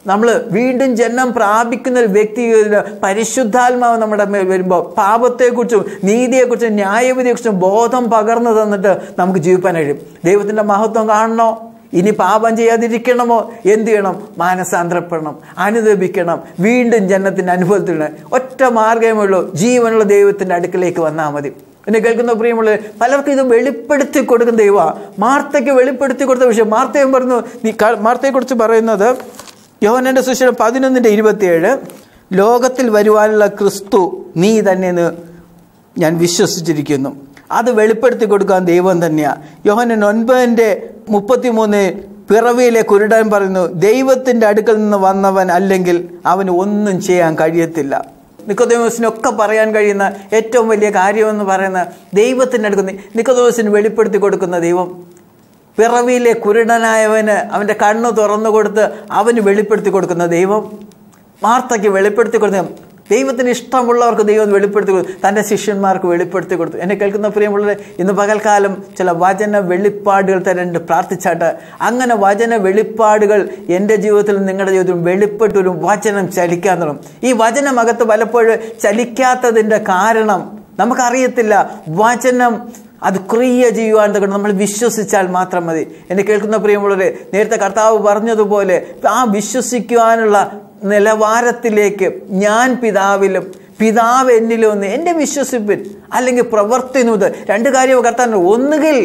നമ്മൾ വീണ്ടും ജന്മം പ്രാപിക്കുന്ന ഒരു വ്യക്തി പരിശുദ്ധാത്മാവ് നമ്മുടെ മേൽ വരുമ്പോൾ പാപത്തെക്കുറിച്ചും നീതിയെക്കുറിച്ചും ന്യായവിധിയെക്കുറിച്ചും ബോധം പകർന്നു തന്നിട്ട് നമുക്ക് ജീവിക്കാൻ കഴിയും ദൈവത്തിൻ്റെ മഹത്വം കാണണോ ഇനി പാപം ചെയ്യാതിരിക്കണമോ എന്ത് ചെയ്യണം മാനസാന്തരപ്പെടണം അനുദപിക്കണം വീണ്ടും ജന്മത്തിൻ്റെ അനുഭവത്തിൽ ഒറ്റ മാർഗമേ ഉള്ളൂ ജീവനുള്ള ദൈവത്തിൻ്റെ അടുക്കലേക്ക് വന്നാൽ മതി എന്നെ കേൾക്കുന്ന പ്രിയമുള്ള പലർക്കും ഇത് വെളിപ്പെടുത്തി കൊടുക്കുന്ന ദൈവമാണ് മാർത്തയ്ക്ക് വെളിപ്പെടുത്തി കൊടുത്ത വിഷയം മാർത്തയും പറഞ്ഞു നീ ക- മാർത്തയെക്കുറിച്ച് പറയുന്നത് യോഹനന്റെ സുശേഷം പതിനൊന്നിൻ്റെ ഇരുപത്തിയേഴ് ലോകത്തിൽ വരുവാനുള്ള ക്രിസ്തു നീ തന്നെയെന്ന് ഞാൻ വിശ്വസിച്ചിരിക്കുന്നു അത് വെളിപ്പെടുത്തി കൊടുക്കാൻ ദൈവം തന്നെയാണ് യോഹനൻ ഒൻപതിൻ്റെ മുപ്പത്തിമൂന്ന് പിറവിയിലെ കുരുടൻ പറയുന്നു ദൈവത്തിൻ്റെ അടുക്കൽ നിന്ന് വന്നവൻ അല്ലെങ്കിൽ അവന് ഒന്നും ചെയ്യാൻ കഴിയത്തില്ല നിക്കോദേമോസിനൊക്കെ പറയാൻ കഴിയുന്ന ഏറ്റവും വലിയ കാര്യമെന്ന് പറയുന്ന ദൈവത്തിൻ്റെ അടുക്കുന്ന നിക്കോദേമോസിന് വെളിപ്പെടുത്തി കൊടുക്കുന്ന ദൈവം പിറവിയിലെ കുരുടനായവന് അവൻ്റെ കണ്ണ് തുറന്നു കൊടുത്ത് അവന് വെളിപ്പെടുത്തി കൊടുക്കുന്ന ദൈവം മാർത്തയ്ക്ക് വെളിപ്പെടുത്തി കൊടുത്ത ദൈവത്തിന് ഇഷ്ടമുള്ളവർക്ക് ദൈവം വെളിപ്പെടുത്തി കൊടുത്തു തൻ്റെ ശിഷ്യന്മാർക്ക് വെളിപ്പെടുത്തി കൊടുത്തു എന്നെ കേൾക്കുന്ന പ്രിയമുള്ളവരെ ഇന്ന് പകൽക്കാലം ചില വചന വെളിപ്പാടുകൾ തരണ്ട് പ്രാർത്ഥിച്ചാട്ട് അങ്ങനെ വചന വെളിപ്പാടുകൾ എൻ്റെ ജീവിതത്തിൽ നിങ്ങളുടെ ജീവിതത്തിൽ വെളിപ്പെട്ട ഒരു വചനം ചലിക്കാൻ തുടങ്ങും ഈ വചനമകത്ത് പലപ്പോഴും ചലിക്കാത്തതിൻ്റെ കാരണം നമുക്കറിയത്തില്ല വചനം അത് ക്രിയ ചെയ്യുവാൻ തക്കണം നമ്മൾ വിശ്വസിച്ചാൽ മാത്രം മതി എന്നെ കേൾക്കുന്ന പ്രിയമുള്ളവരെ നേരത്തെ കർത്താവ് പറഞ്ഞതുപോലെ ആ വിശ്വസിക്കുവാനുള്ള നിലവാരത്തിലേക്ക് ഞാൻ പിതാവിലും പിതാവ് എന്നിലും ഒന്ന് എൻ്റെ വിശ്വസിപ്പിൻ അല്ലെങ്കിൽ പ്രവർത്തിനുത് രണ്ട് കാര്യം കർത്താൻ ഒന്നുകിൽ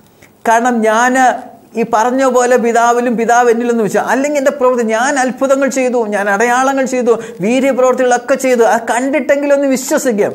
കാരണം ഞാൻ ഈ പറഞ്ഞ പോലെ പിതാവിലും പിതാവ് എന്നിലെന്ന് വെച്ചാൽ അല്ലെങ്കിൽ എൻ്റെ പ്രവൃത്തി ഞാൻ അത്ഭുതങ്ങൾ ചെയ്തു ഞാൻ അടയാളങ്ങൾ ചെയ്തു വീര്യപ്രവൃത്തികളൊക്കെ ചെയ്തു അത് കണ്ടിട്ടെങ്കിലും ഒന്ന് വിശ്വസിക്കാം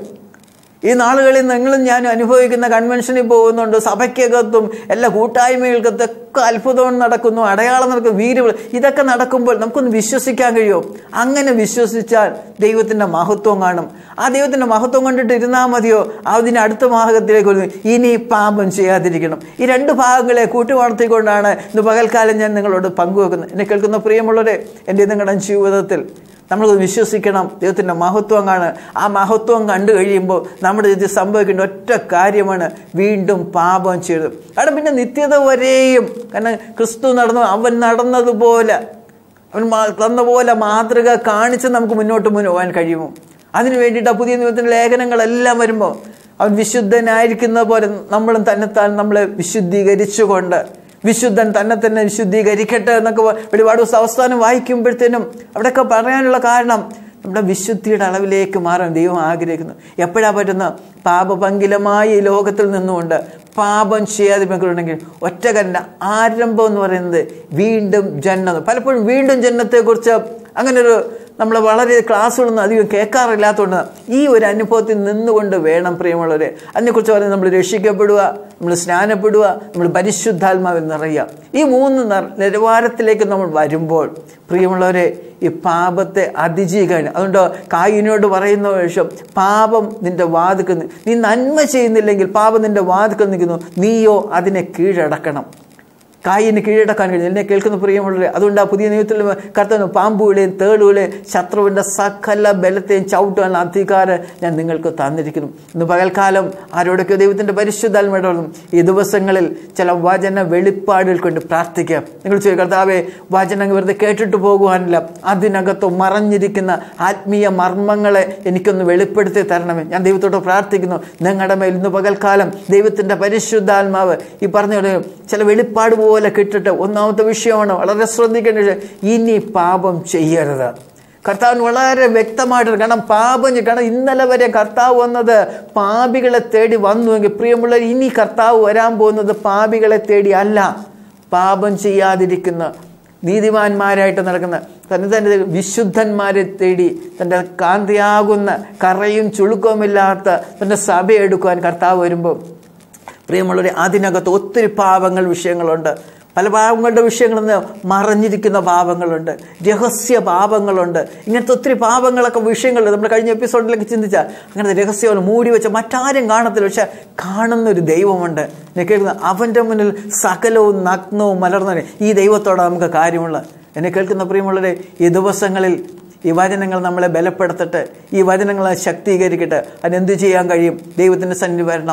ഈ നാളുകളിൽ നിങ്ങളും ഞാൻ അനുഭവിക്കുന്ന കൺവെൻഷനിൽ പോകുന്നുണ്ട് സഭയ്ക്കകത്തും എല്ലാ കൂട്ടായ്മകൾക്കത്തൊക്കെ അത്ഭുതം നടക്കുന്നു അടയാളം നടക്കുന്നു വീര് ഇതൊക്കെ നടക്കുമ്പോൾ നമുക്കൊന്ന് വിശ്വസിക്കാൻ കഴിയുമോ അങ്ങനെ വിശ്വസിച്ചാൽ ദൈവത്തിൻ്റെ മഹത്വം കാണും ആ ദൈവത്തിൻ്റെ മഹത്വം കണ്ടിട്ട് ഇരുന്നാൽ മതിയോ അതിന് അടുത്ത ഭാഗത്തിലേക്ക് വരുന്നു ഇനി പാപം ചെയ്യാതിരിക്കണം ഈ രണ്ട് ഭാഗങ്ങളെ കൂട്ടുവളർത്തിക്കൊണ്ടാണ് ഇന്ന് പകൽക്കാലം ഞാൻ നിങ്ങളോട് പങ്കുവെക്കുന്നത് എന്നെ കേൾക്കുന്ന പ്രിയമുള്ളവരെ എൻ്റെ നിങ്ങളുടെ ജീവിതത്തിൽ നമ്മൾ വിശ്വസിക്കണം ദൈവത്തിൻ്റെ മഹത്വം കാണുക ആ മഹത്വം കണ്ടു കഴിയുമ്പോൾ നമ്മുടെ ഇത് സംഭവിക്കേണ്ട ഒറ്റ കാര്യമാണ് വീണ്ടും പാപം ചെയ്തത് കാരണം പിന്നെ നിത്യത വരെയും കാരണം ക്രിസ്തു നടന്നു അവൻ നടന്നതുപോലെ അവൻ മാ- തന്ന പോലെ മാതൃക കാണിച്ച് നമുക്ക് മുന്നോട്ട് മുന്നോ പോകാൻ കഴിയുമോ അതിനു വേണ്ടിയിട്ട് ആ പുതിയ നിയമത്തിൻ്റെ ലേഖനങ്ങളെല്ലാം വരുമ്പോൾ അവൻ വിശുദ്ധനായിരിക്കുന്ന പോലെ നമ്മളും തന്നെത്താൻ നമ്മളെ വിശുദ്ധീകരിച്ചുകൊണ്ട് വിശുദ്ധൻ തന്നെ തന്നെ വിശുദ്ധീകരിക്കട്ടെ എന്നൊക്കെ വ- വെളിപാട് പുസ്തകം അവസാനം വായിക്കുമ്പോഴത്തേനും അവിടെയൊക്കെ പറയാനുള്ള കാരണം നമ്മുടെ വിശുദ്ധിയുടെ അളവിലേക്ക് മാറാൻ ദൈവം ആഗ്രഹിക്കുന്നു എപ്പോഴാ പറ്റുന്ന പാപപങ്കിലമായ ഈ ലോകത്തിൽ നിന്നുകൊണ്ട് പാപം ചെയ്യാതെ പെൺകുണ്ടെങ്കിൽ ഒറ്റകല്ല ആരംഭം എന്ന് പറയുന്നത് വീണ്ടും ജന്മം പലപ്പോഴും വീണ്ടും ജന്മത്തെക്കുറിച്ച് അങ്ങനെ ഒരു നമ്മൾ വളരെ ക്ലാസ്സുകളൊന്നും അധികം കേൾക്കാറില്ലാത്തതുകൊണ്ട് ഈ ഒരു അനുഭവത്തിൽ നിന്നുകൊണ്ട് വേണം പ്രിയമുള്ളവരെ അതിനെക്കുറിച്ച് പറയുന്നത് നമ്മൾ രക്ഷിക്കപ്പെടുക നമ്മൾ സ്നാനപ്പെടുക നമ്മൾ പരിശുദ്ധാത്മാവിൽ നിറയുക ഈ മൂന്ന് നിർ- നിലവാരത്തിലേക്ക് നമ്മൾ വരുമ്പോൾ പ്രിയമുള്ളവരെ ഈ പാപത്തെ അതിജീവിക്കാൻ അതുകൊണ്ട് കായിനോട് പറയുന്ന വേഷം പാപം നിന്റെ വാതുക്കൽ നി- നീ നന്മ ചെയ്യുന്നില്ലെങ്കിൽ പാപം നിന്റെ വാതുക്കൽ നിൽക്കുന്നു നീയോ അതിനെ കീഴടക്കണം കായിന് കീഴടക്കാൻ കഴിഞ്ഞു എന്നെ കേൾക്കുന്ന പ്രിയമുള്ളവരെ അതുകൊണ്ട് ആ പുതിയ നിയമത്തിൽ കർത്തനും പാമ്പുകളെയും തേളുകളെയും ശത്രുവിൻ്റെ സകല ബലത്തെയും ചവിട്ടാനുള്ള അധികാരം ഞാൻ നിങ്ങൾക്ക് തന്നിരിക്കുന്നു ഇന്ന് പകൽക്കാലം ആരോടൊക്കെ ദൈവത്തിൻ്റെ പരിശുദ്ധാത്മയുടെ ഈ ദിവസങ്ങളിൽ ചില വചന വെളിപ്പാടുകൾ കൊണ്ട് പ്രാർത്ഥിക്കാം നിങ്ങൾ ചോദിക്കും കർത്താവെ വചനം വെറുതെ കേട്ടിട്ട് പോകുവാനില്ല അതിനകത്ത് മറഞ്ഞിരിക്കുന്ന ആത്മീയ മർമ്മങ്ങളെ എനിക്കൊന്ന് വെളിപ്പെടുത്തി തരണമേ ഞാൻ ദൈവത്തോട് പ്രാർത്ഥിക്കുന്നു നിങ്ങളുടെ മേൽ ഇന്ന് പകൽക്കാലം ദൈവത്തിൻ്റെ പരിശുദ്ധാത്മാവ് ഈ പറഞ്ഞ പോലെ ചില വെളിപ്പാട് പോലെ കിട്ടിട്ട് ഒന്നാമത്തെ വിഷയമാണ് വളരെ ശ്രദ്ധിക്കേണ്ട വിഷയം ഇനി പാപം ചെയ്യരുത് കർത്താവിന് വളരെ വ്യക്തമായിട്ട് കാരണം പാപം ചെയ്യ- കാരണം ഇന്നലെ വരെ കർത്താവ് വന്നത് പാപികളെ തേടി വന്നുവെങ്കിൽ പ്രിയമുള്ളവർ ഇനി കർത്താവ് വരാൻ പോകുന്നത് പാപികളെ തേടി അല്ല പാപം ചെയ്യാതിരിക്കുന്ന നീതിമാന്മാരായിട്ട് നടക്കുന്ന തന്നെ തന്നെ വിശുദ്ധന്മാരെ തേടി തൻ്റെ കാന്തിയാകുന്ന കറയും ചുളുക്കവുമില്ലാത്ത തൻ്റെ സഭയെടുക്കുവാൻ കർത്താവ് വരുമ്പോൾ പ്രിയമുള്ളവരെ അതിനകത്ത് ഒത്തിരി പാപങ്ങൾ വിഷയങ്ങളുണ്ട് പല പാപങ്ങളുടെ വിഷയങ്ങളിൽ നിന്ന് മറഞ്ഞിരിക്കുന്ന പാപങ്ങളുണ്ട് രഹസ്യ പാപങ്ങളുണ്ട് ഇങ്ങനത്തെ ഒത്തിരി പാപങ്ങളൊക്കെ വിഷയങ്ങളുണ്ട് നമ്മൾ കഴിഞ്ഞ എപ്പിസോഡിലേക്ക് ചിന്തിച്ചാൽ അങ്ങനത്തെ രഹസ്യങ്ങൾ മൂടി വെച്ച മറ്റാരും കാണത്തില്ല പക്ഷെ കാണുന്ന ഒരു ദൈവമുണ്ട് എന്നെ കേൾക്കുന്ന അവൻ്റെ മുന്നിൽ സകലവും നഗ്നവും മലർന്നവനെ ഈ ദൈവത്തോടെ നമുക്ക് കാര്യമുള്ളത് എന്നെ കേൾക്കുന്ന പ്രിയമുള്ളവരെ ഈ ദിവസങ്ങളിൽ ഈ വചനങ്ങൾ നമ്മളെ ബലപ്പെടുത്തട്ടെ ഈ വചനങ്ങളെ ശക്തീകരിക്കട്ടെ അതിനെന്ത് ചെയ്യാൻ കഴിയും ദൈവത്തിൻ്റെ സന്നിധി വരണം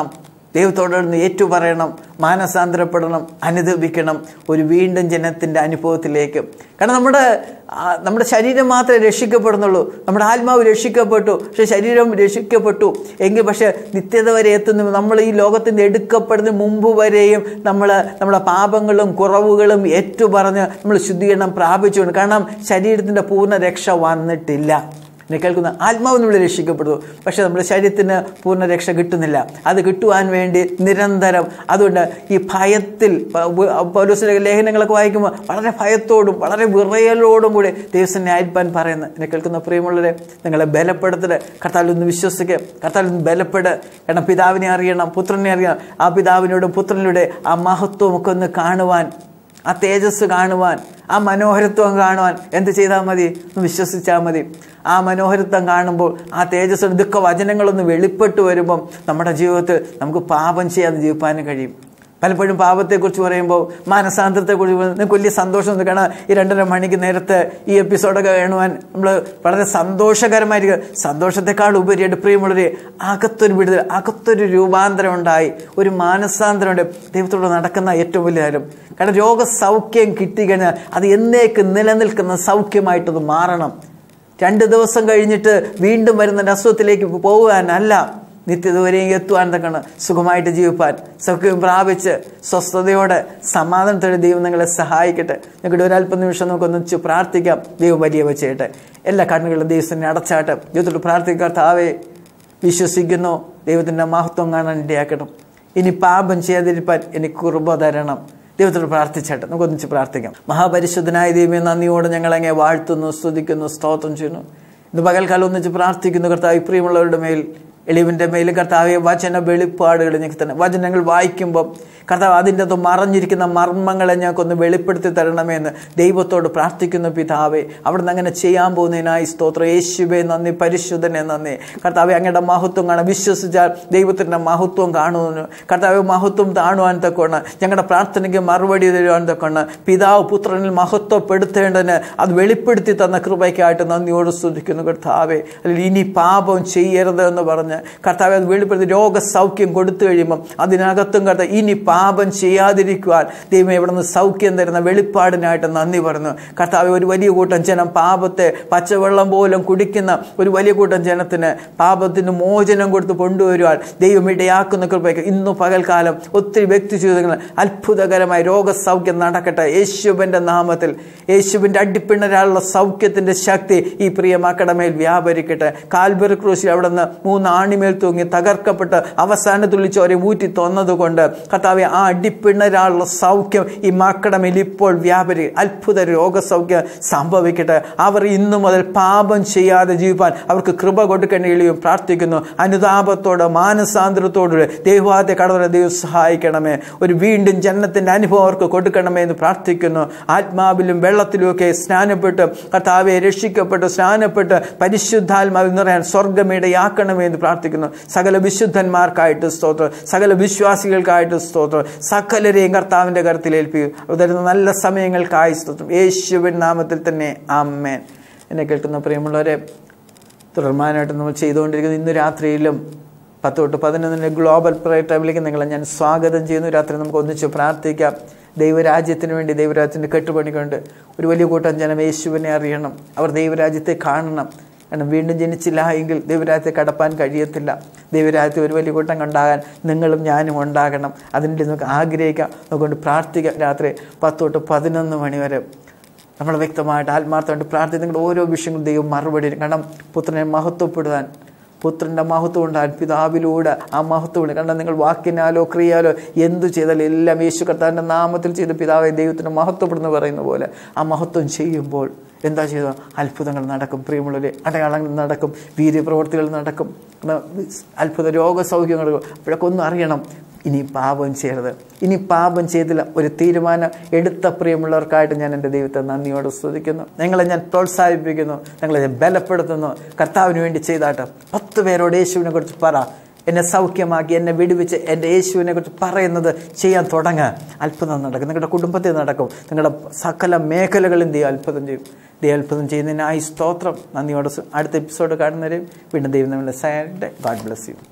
ദൈവത്തോടൊന്ന് ഏറ്റുപറയണം മാനസാന്തരപ്പെടണം അനുദപിക്കണം ഒരു വീണ്ടും ജനത്തിൻ്റെ അനുഭവത്തിലേക്ക് കാരണം നമ്മുടെ ആ, നമ്മുടെ ശരീരം മാത്രമേ രക്ഷിക്കപ്പെടുന്നുള്ളൂ നമ്മുടെ ആത്മാവ് രക്ഷിക്കപ്പെട്ടു പക്ഷെ ശരീരം രക്ഷിക്കപ്പെട്ടു എങ്കിൽ പക്ഷെ നിത്യത വരെ എത്തുന്നു നമ്മൾ ഈ ലോകത്തിൻ്റെ എടുക്കപ്പെടുന്ന മുമ്പ് വരെയും നമ്മൾ നമ്മുടെ പാപങ്ങളും കുറവുകളും ഏറ്റുപറഞ്ഞ് നമ്മൾ ശുദ്ധീകരണം പ്രാപിച്ചുകൊണ്ട് കാരണം ശരീരത്തിൻ്റെ പൂർണ്ണ രക്ഷ വന്നിട്ടില്ല എന്നെ കേൾക്കുന്ന ആത്മാവ് നമ്മൾ രക്ഷിക്കപ്പെടുന്നു പക്ഷേ നമ്മുടെ ശരീരത്തിന് പൂർണ്ണ രക്ഷ കിട്ടുന്നില്ല അത് കിട്ടുവാൻ വേണ്ടി നിരന്തരം അതുകൊണ്ട് ഈ ഭയത്തിൽ പൗലോസിലെ ലേഖനങ്ങളൊക്കെ വായിക്കുമ്പോൾ വളരെ ഭയത്തോടും വളരെ വിറയലോടും കൂടി ദൈവസനെ അയൽപ്പാൻ പറയുന്നത് എന്നെ കേൾക്കുന്ന പ്രിയമുള്ളവരെ നിങ്ങളെ ബലപ്പെടുത്തല് കർത്താവിൽ ഒന്ന് വിശ്വസിക്കുക കർത്താവിൽ ഒന്ന് ബലപ്പെട് കാരണം പിതാവിനെ അറിയണം പുത്രനെ അറിയണം ആ പിതാവിനോടും പുത്രനിലൂടെ ആ മഹത്വം ഒക്കെ ഒന്ന് കാണുവാൻ ആ തേജസ് കാണുവാൻ ആ മനോഹരത്വം കാണുവാൻ എന്ത് ചെയ്താൽ മതി ഒന്ന് വിശ്വസിച്ചാൽ മതി ആ മനോഹരത്വം കാണുമ്പോൾ ആ തേജസ് ദുഃഖ വചനങ്ങളൊന്ന് വെളിപ്പെട്ട് വരുമ്പം നമ്മുടെ ജീവിതത്തിൽ നമുക്ക് പാപം ചെയ്യാതെ ജീവിപ്പാനും കഴിയും പലപ്പോഴും പാപത്തെക്കുറിച്ച് പറയുമ്പോൾ മാനസാന്തരത്തെക്കുറിച്ച് പറയുമ്പോൾ നിങ്ങൾക്ക് വലിയ സന്തോഷം ഉണ്ട് കാരണം ഈ രണ്ടര മണിക്ക് നേരത്തെ ഈ എപ്പിസോഡൊക്കെ കാണുവാൻ നമ്മൾ വളരെ സന്തോഷകരമായിരിക്കും സന്തോഷത്തെക്കാൾ ഉപരിയായിട്ട് പ്രിയമുള്ളവരെ അകത്തൊരു വിടുതൽ അകത്തൊരു രൂപാന്തരം ഉണ്ടായി ഒരു മാനസാന്തരം ഉണ്ട് ദൈവത്തോട് നടക്കുന്ന ഏറ്റവും വലിയ കാര്യം കാരണം രോഗസൗഖ്യം കിട്ടിക്കഴിഞ്ഞാൽ അത് എന്നേക്ക് നിലനിൽക്കുന്ന സൗഖ്യമായിട്ടത് മാറണം രണ്ട് ദിവസം കഴിഞ്ഞിട്ട് വീണ്ടും വരുന്ന അസുഖത്തിലേക്ക് പോകാനല്ല നിത്യത വരെയും എത്തുവാൻ തക്കാണ് സുഖമായിട്ട് ജീവിപ്പാൻ സൗഖ്യം പ്രാപിച്ച് സ്വസ്ഥതയോടെ സമാധാനത്തോടെ ദൈവം നിങ്ങളെ സഹായിക്കട്ടെ നിങ്ങളുടെ ഒരല്പ നിമിഷം നമുക്കൊന്നിച്ച് പ്രാർത്ഥിക്കാം ദൈവം വലിയ വെച്ചേട്ടെ എല്ലാ കണ്ണുകളും ദൈവത്തിനെ അടച്ചാട്ടെ ദൈവത്തോട് പ്രാർത്ഥിക്കാത്താവേ വിശ്വസിക്കുന്നു ദൈവത്തിൻ്റെ മഹത്വം കാണാൻ ഇടയാക്കണം ഇനി പാപം ചെയ്യാതിരിപ്പാൻ എനിക്ക് കുറുബ തരണം ദൈവത്തോട് പ്രാർത്ഥിച്ചാട്ടെ നമുക്കൊന്നിച്ച് പ്രാർത്ഥിക്കാം മഹാപരിശുദ്ധനായ ദൈവമേ നന്ദിയോടെ ഞങ്ങൾ അങ്ങേ വാഴ്ത്തുന്നു സ്തുതിക്കുന്നു സ്തോത്രം ചെയ്യുന്നു ഇന്ന് പകൽക്കാലം ഒന്നിച്ച് പ്രാർത്ഥിക്കുന്നു കർത്താവ് പ്രിയമുള്ളവരുടെ മേൽ എളിവിൻ്റെ മേൽ കർത്താവെ വചന വെളിപ്പാടുകൾ ഞങ്ങൾക്ക് തന്നെ വചനങ്ങൾ വായിക്കുമ്പോൾ കർത്താവ് അതിൻ്റെ അത് മറഞ്ഞിരിക്കുന്ന മർമ്മങ്ങളെ ഞങ്ങൾക്കൊന്ന് വെളിപ്പെടുത്തി തരണമെന്ന് ദൈവത്തോട് പ്രാർത്ഥിക്കുന്നു പിതാവെ അവിടുന്ന് അങ്ങനെ ചെയ്യാൻ പോകുന്നതിനായി സ്തോത്രം യേശുവെ നന്ദി പരിശുദ്ധനെ നന്ദി കർത്താവെ അങ്ങയുടെ മഹത്വം കാണാൻ വിശ്വസിച്ചാൽ ദൈവത്തിൻ്റെ മഹത്വം കാണുന്നു കർത്താവ് മഹത്വം താണുവാൻ തക്കോണ് ഞങ്ങളുടെ പ്രാർത്ഥനയ്ക്ക് മറുപടി തരുവാൻ തക്കോണ് പിതാവ് പുത്രനിൽ മഹത്വപ്പെടുത്തേണ്ടതിന് അത് വെളിപ്പെടുത്തി തന്ന കൃപയ്ക്കായിട്ട് നന്ദിയോട് സ്തുതിക്കുന്നു കർത്താവെ അല്ലെങ്കിൽ ഇനി പാപം ചെയ്യരുത് എന്ന് പറഞ്ഞ് കർത്താവെ അത് വെളിപ്പെടുത്തി രോഗസൗഖ്യം കൊടുത്തു കഴിയുമ്പം അതിനകത്തും കർത്താവ് ഇനി പാപം ചെയ്യാതിരിക്കുവാൻ ദൈവം ഇവിടെ നിന്ന് സൗഖ്യം തരുന്ന വെളിപ്പാടിനായിട്ട് നന്ദി പറഞ്ഞു കർത്താവ് ഒരു വലിയ കൂട്ടം ജനം പാപത്തെ പച്ചവെള്ളം പോലും കുടിക്കുന്ന ഒരു വലിയ കൂട്ടം ജനത്തിന് പാപത്തിന് മോചനം കൊടുത്ത് കൊണ്ടുവരുവാൻ ദൈവം ഇടയാക്കുന്ന കൃപയ്ക്ക് ഇന്നു പകൽക്കാലം ഒത്തിരി വ്യക്തി ജീവിതങ്ങൾ അത്ഭുതകരമായ രോഗസൗഖ്യം നടക്കട്ടെ യേശുവിൻ്റെ നാമത്തിൽ യേശുവിൻ്റെ അടിപ്പിണരാനുള്ള സൗഖ്യത്തിൻ്റെ ശക്തി ഈ പ്രിയ മക്കളുടെ മേൽ വ്യാപരിക്കട്ടെ കാൽബറി ക്രൂശിൽ അവിടെ നിന്ന് മൂന്ന് ആണിമേൽ തൂങ്ങി തകർക്കപ്പെട്ട് അവസാന തുള്ളിച്ചോരെ ഊറ്റി തൊന്നതുകൊണ്ട് കർത്താവെ ആ അടിപ്പിണരാനുള്ള സൗഖ്യം ഈ മക്കളുടെ മേൽ ഇപ്പോൾ വ്യാപരി അത്ഭുത രോഗസൗഖ്യം സംഭവിക്കട്ടെ അവർ ഇന്നു മുതൽ പാപം ചെയ്യാതെ ജീവിപ്പാൻ അവർക്ക് കൃപ കൊടുക്കേണ്ട എളിയും പ്രാർത്ഥിക്കുന്നു അനുതാപത്തോടെ മാനസാന്തരത്തോടെ ദൈവാത്തെ കടവരെ ദൈവം സഹായിക്കണമേ ഒരു വീണ്ടും ജനനത്തിന്റെ അനുഭവം അവർക്ക് കൊടുക്കണമേ എന്ന് പ്രാർത്ഥിക്കുന്നു ആത്മാവിലും വെള്ളത്തിലുമൊക്കെ സ്നാനപ്പെട്ട് കർത്താവെ രക്ഷിക്കപ്പെട്ട് സ്നാനപ്പെട്ട് പരിശുദ്ധാത്മാവിൽ നിറയാൻ സ്വർഗമിടയാക്കണമേ എന്ന് പ്രാർത്ഥിക്കുന്നു സകല വിശുദ്ധന്മാർക്കായിട്ട് സ്തോത്രം സകല വിശ്വാസികൾക്കായിട്ട് സ്തോത്രം സകലരെയും കർത്താവിൻ്റെ കരുത്തിൽ ഏൽപ്പിക്കും അവർ തരുന്ന നല്ല സമയങ്ങൾക്കായി സ്തോത്രം യേശുവിൻ നാമത്തിൽ തന്നെ ആമേൻ എന്നെ കേൾക്കുന്ന പ്രിയമുള്ളവരെ തുടർമാനായിട്ട് നമ്മൾ ചെയ്തുകൊണ്ടിരിക്കുന്ന ഇന്ന് രാത്രിയിലും പത്ത് തൊട്ട് പതിനൊന്നിന് ഗ്ലോബൽ പ്രയർ ടൈമിലേക്ക് നിങ്ങളെ ഞാൻ സ്വാഗതം ചെയ്യുന്നു രാത്രി നമുക്ക് ഒന്നിച്ച് പ്രാർത്ഥിക്കാം ദൈവരാജ്യത്തിന് വേണ്ടി ദൈവരാജ്യത്തിൻ്റെ കെട്ടുപണിക്കൊണ്ട് ഒരു വലിയ കൂട്ടം ജനം യേശുവിനെ അറിയണം അവർ ദൈവരാജ്യത്തെ കാണണം കാരണം വീണ്ടും ജനിച്ചില്ല എങ്കിൽ ദൈവരാജ്യത്തെ കടപ്പാൻ കഴിയത്തില്ല ദൈവരാജ്യത്തെ ഒരു വലിയ കൂട്ടം ഉണ്ടാകാൻ നിങ്ങളും ഞാനും ഉണ്ടാകണം അതിനുവേണ്ടി നമുക്ക് ആഗ്രഹിക്കാം അതുകൊണ്ട് പ്രാർത്ഥിക്കാം രാത്രി പത്ത് തൊട്ട് പതിനൊന്ന് മണി വരെ നമ്മൾ വ്യക്തമായിട്ട് ആത്മാർത്ഥമായിട്ട് പ്രാർത്ഥിക്കുന്ന നിങ്ങളുടെ ഓരോ വിഷയങ്ങളും ദൈവം മറുപടി തരും. കാരണം പുത്രനെ മഹത്വപ്പെടുവാൻ പുത്രൻ്റെ മഹത്വം ഉണ്ടാൻ പിതാവിലൂടെ ആ മഹത്വം ഉണ്ട് കാരണം നിങ്ങൾ വാക്കിനാലോ ക്രിയാലോ എന്തു ചെയ്താലും എല്ലാം യേശു കർത്താവിൻ്റെ നാമത്തിൽ ചെയ്ത് പിതാവെ ദൈവത്തിന് മഹത്വപ്പെടുന്നു പറയുന്ന പോലെ ആ മഹത്വം ചെയ്യുമ്പോൾ എന്താ ചെയ്യുക അത്ഭുതങ്ങൾ നടക്കും പ്രിയമുള്ളവരെ അടയാളങ്ങൾ നടക്കും വീര്യപ്രവർത്തികൾ നടക്കും കാരണം അത്ഭുത രോഗസൗഖ്യങ്ങൾ അപ്പോഴൊക്കെ ഒന്നും അറിയണം ഇനി പാപം ചെയ്യരുത് ഇനി പാപം ചെയ്തില്ല ഒരു തീരുമാനം എടുത്ത പ്രിയമുള്ളവർക്കായിട്ട് ഞാൻ എൻ്റെ ദൈവത്തെ നന്ദിയോട് സ്തുതിക്കുന്നു നിങ്ങളെ ഞാൻ പ്രോത്സാഹിപ്പിക്കുന്നു നിങ്ങളെ ഞാൻ ബലപ്പെടുത്തുന്നു കർത്താവിന് വേണ്ടി ചെയ്താട്ട് പത്ത് പേരോട് യേശുവിനെ കുറിച്ച് പറ എന്നെ സൗഖ്യമാക്കി എന്നെ വിടുവിച്ച് എൻ്റെ യേശുവിനെ കുറിച്ച് പറയുന്നത് ചെയ്യാൻ തുടങ്ങുക അത്ഭുതം നടക്കും നിങ്ങളുടെ കുടുംബത്തിൽ നടക്കും നിങ്ങളുടെ സകല മേഖലകളും ദൈവം അത്ഭുതം ചെയ്യും ദൈവം അത്ഭുതം ചെയ്യുന്നതിനായി സ്തോത്രം നന്ദിയോട് സ് അടുത്ത എപ്പിസോഡ് കാണുന്നവരെയും വീണ്ടും ദൈവം നമ്മളെ സൈഡ് ഗാഡ് ബ്ലസ് യു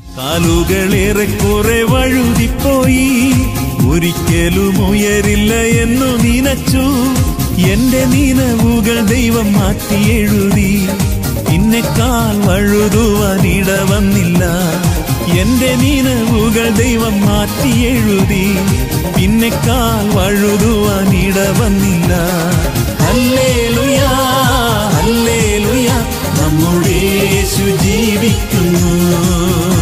കാലുകളേറെ കുറെ വഴുതിപ്പോയി ഒരിക്കലും ഉയരില്ല എന്നു നനച്ചു എന്റെ നീനവുകൾ ദൈവം മാറ്റി എഴുതി പിന്നെക്കാൽ വഴുതുവാൻ ഇടവന്നില്ല എന്റെ നീനവുകൾ ദൈവം മാറ്റി എഴുതി പിന്നെക്കാൽ വഴുതുവാൻ ഇടവന്നില്ല ഹല്ലേലൂയാ ഹല്ലേലൂയാ നമ്മുടെ യേശു ജീവിക്കുന്നു